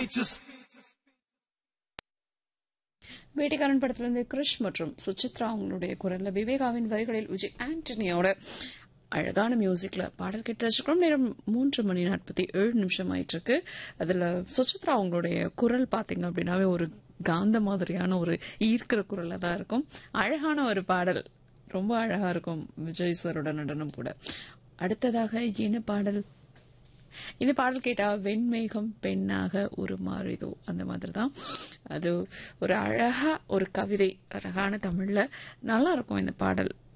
வேட்டைக்காரன் படத்திலிருந்து கிருஷ் மற்றும் சுசித்ரா அவங்களுடைய குரல்ல விவேகாவின் வரிகளில் விஜய் ஆண்டனியோட அழகான மியூசிக்ல பாடல் கேட்டு வச்சிருக்கோம் நேரம் மூன்று மணி நாற்பத்தி ஏழு நிமிஷம் ஆயிட்டு இருக்கு அதுல சுசித்ரா அவங்களுடைய குரல் பாத்தீங்க அப்படின்னாவே ஒரு காந்த மாதிரியான ஒரு ஈர்க்கிற குரலா தான் இருக்கும் அழகான ஒரு பாடல் ரொம்ப அழகா இருக்கும் விஜய் சாரோட நடனம் கூட அடுத்ததாக என்ன பாடல் இந்த பாடல் கேட்டா வெண்மேகம் பெண்ணாக உருமாறுதோ அந்த மாதிரி தான் அது ஒரு அழகா ஒரு கவிதை அழகான தமிழ்ல நல்லா இருக்கும் இந்த பாடல்